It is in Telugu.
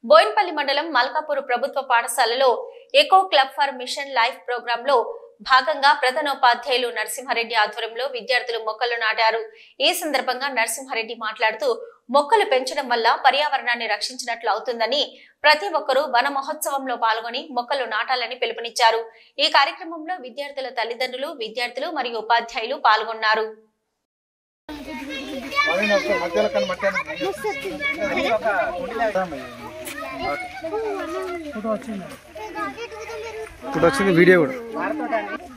బోయిన్పల్లి మండలం మల్కాపూర్ ప్రభుత్వ పాఠశాలలో eco club for mission life programme లో భాగంగా ప్రధానోపాధ్యాయులు నరసింహారెడ్డి ఆధ్వర్యంలో విద్యార్థులు మొక్కలు నాటారు ఈ సందర్భంగా నరసింహారెడ్డి మాట్లాడుతూ మొక్కలు పెంచడం వల్ల పర్యావరణాన్ని రక్షించినట్లు అవుతుందని ప్రతి ఒక్కరూ వన మహోత్సవంలో పాల్గొని మొక్కలు నాటాలని పిలుపునిచ్చారు ఈ కార్యక్రమంలో విద్యార్థుల తల్లిదండ్రులు విద్యార్థులు మరియు ఉపాధ్యాయులు పాల్గొన్నారు ఇప్పుడు వచ్చింది వీడియో కూడా